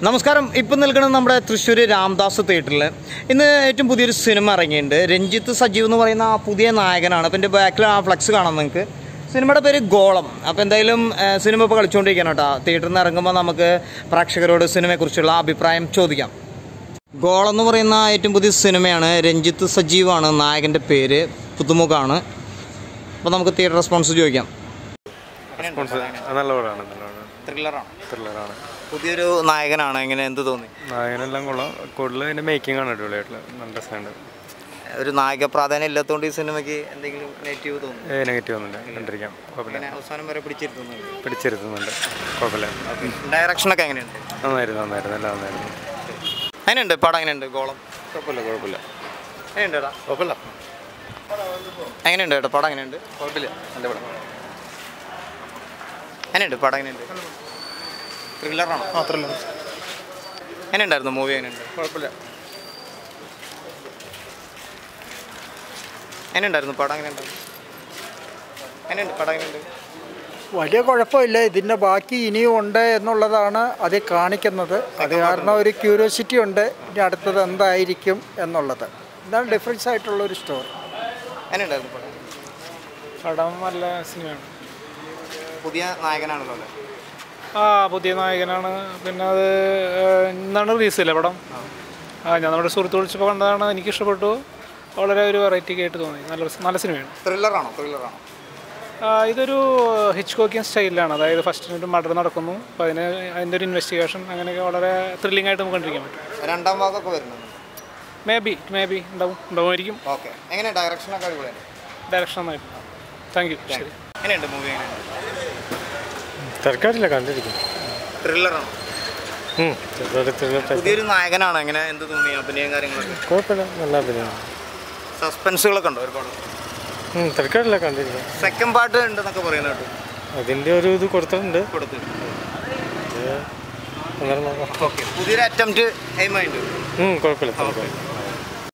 നമസ്കാരം ഇപ്പം നിൽക്കുന്നത് നമ്മുടെ തൃശ്ശൂർ രാംദാസ് തിയേറ്ററിൽ ഇന്ന് ഏറ്റവും പുതിയൊരു സിനിമ ഇറങ്ങിയിട്ടുണ്ട് രഞ്ജിത്ത് സജീവ് എന്ന് പറയുന്ന ആ പുതിയ നായകനാണ് അപ്പം എൻ്റെ ബാക്കിൽ ആ ഫ്ലക്സ് കാണാം നിങ്ങൾക്ക് സിനിമയുടെ പേര് ഗോളം അപ്പോൾ എന്തായാലും ഏഹ്, സിനിമ ഇപ്പോൾ കളിച്ചുകൊണ്ടിരിക്കുകയാണ് കേട്ടോ തിയേറ്ററിൽ നിന്ന് ഇറങ്ങുമ്പോൾ നമുക്ക് പ്രേക്ഷകരോട് സിനിമയെക്കുറിച്ചുള്ള അഭിപ്രായം ചോദിക്കാം ഗോളം എന്ന് പറയുന്ന ഏറ്റവും പുതിയ സിനിമയാണ് രഞ്ജിത്ത് സജീവാണ് നായകൻ്റെ പേര് പുതുമുഖാണ് അപ്പോൾ നമുക്ക് തിയേറ്റർ റെസ്പോൺസ് ചോദിക്കാം റെസ്പോൺസ് നല്ല പടമാണ് നല്ല പടമാണ് ത്രില്ലറാണ് ത്രില്ലറാണ് പുതിയൊരു നായകനാണ് എങ്ങനെ എന്ത് തോന്നി നായകനെല്ലാം കൊള്ളാം കൂടുതൽ അതിൻ്റെ മേക്കിംഗ് ആണ് അടിപൊളിയായിട്ടുള്ള നല്ല രസമുണ്ട് ഒരു നായിക പ്രാധാന്യം ഇല്ലാത്തതുകൊണ്ട് ഈ സിനിമയ്ക്ക് എന്തെങ്കിലും നെഗറ്റീവ് തോന്നുന്നു ഏ നെഗറ്റീവ് ഒന്നുമില്ല കണ്ടിരിക്കാം കുഴപ്പമില്ല അങ്ങനെ അവസാനം വരെ പിടിച്ചിരുത്തുന്നുണ്ട് പിടിച്ചിരുത്തുന്നുണ്ട് കുഴപ്പമില്ല ഡയറക്ഷനൊക്കെ എങ്ങനെയുണ്ട് നന്നായിരുന്നു നന്നായിരുന്നു നല്ല നന്നായിരുന്നു അതിനുണ്ട് പടം എങ്ങനെയുണ്ട് ഗോളം കുഴപ്പമില്ല കുഴപ്പമില്ല എങ്ങനെയുണ്ട് ഏട്ടാ കുഴപ്പമില്ല എങ്ങനെയുണ്ട് ഏട്ടാ പടം എങ്ങനെയുണ്ട് കുഴപ്പമില്ല നല്ല പടം എങ്ങനെയുണ്ട് പടം എങ്ങനെയുണ്ട് ത്രില്ലറാണോ മാത്രമല്ല എങ്ങനെയുണ്ടായിരുന്നു മൂവി എങ്ങനെയുണ്ട് കുഴപ്പമില്ല എങ്ങനെയുണ്ടായിരുന്നു പടം എങ്ങനെയുണ്ടായിരുന്നു എങ്ങനെയുണ്ട് പടം എങ്ങനെയുണ്ട് വലിയ കുഴപ്പമില്ല ഇതിൻ്റെ ബാക്കി ഇനിയും ഉണ്ട് എന്നുള്ളതാണ് അത് കാണിക്കുന്നത് അത് കാരണം ഒരു ക്യൂരിയോസിറ്റി ഉണ്ട് ഇനി അടുത്തത് എന്തായിരിക്കും എന്നുള്ളത് ഇതാണ് ഡിഫറൻസ് ആയിട്ടുള്ള ഒരു സ്റ്റോറി എങ്ങനെയുണ്ടായിരുന്നു പടം പടം നല്ല സിനിമയാണ് പുതിയ നായകനാണല്ലോ അല്ലേ ആ പുതിയ നായകനാണ് പിന്നെ അത് ഏഹ്, ഇന്നാണ് റിലീസ് അല്ലേ പടം ആ ഞാൻ നമ്മുടെ സുഹൃത്ത് വിളിച്ചപ്പോൾ കണ്ടതാണ് എനിക്ക് ഇഷ്ടപ്പെട്ടു വളരെ ഒരു വെറൈറ്റി ആയിട്ട് തോന്നി നല്ല രസം- നല്ല സിനിമയാണ് ത്രില്ലറാണോ ത്രില്ലറാണോ ആ, ഇതൊരു ഹിച്ച്കോക്കിയൻ സ്റ്റൈലിലാണ് അതായത് ഫസ്റ്റ് ഒരു മർഡർ നടക്കുന്നു അപ്പോൾ അതിന് അതിൻ്റെ ഒരു ഇൻവെസ്റ്റിഗേഷൻ അങ്ങനെയൊക്കെ വളരെ ത്രില്ലിംഗ് ആയിട്ട് നമുക്ക് കണ്ടിരിക്കാൻ പറ്റും രണ്ടാം ഭാഗമൊക്കെ വരുന്നുണ്ട് മേ ബി മേ ബി ഉണ്ടാവും ഉണ്ടാവുമായിരിക്കും ഓക്കെ എങ്ങനെ ഡയറക്ഷനൊക്കെ അടിപൊളിയാണ് ഡയറക്ഷൻ നന്നായിട്ട് താങ്ക് യു ശരി എങ്ങനെയുണ്ട് മൂവി എങ്ങനെയുണ്ട് തിരക്കാരില്ല കണ്ടിരിക്കും ത്രില്ലറാണോ പുതിയൊരു നായകനാണ് എങ്ങനെ എന്ത് തോന്നി അഭിനയം കാര്യങ്ങളൊക്കെ കുഴപ്പമില്ല നല്ല അഭിനയം സസ്പെൻസുകളൊക്കെ ഉണ്ടോ ഒരുപാട് തിരക്കാരില്ല കണ്ടിരിക്കാം സെക്കൻഡ് പാർട്ട് ഉണ്ടെന്നൊക്കെ പറയുന്ന കേട്ടു അതിൻ്റെ ഒരു ഇത് കൊടുത്തിട്ടുണ്ട് കൊടുത്ത് അന്നേരം നോക്കാം ഓക്കെ പുതിയൊരു അറ്റംപ്റ്റ് എയിമായിട്ട് കുഴപ്പമില്ല തിരക്കാരില്ല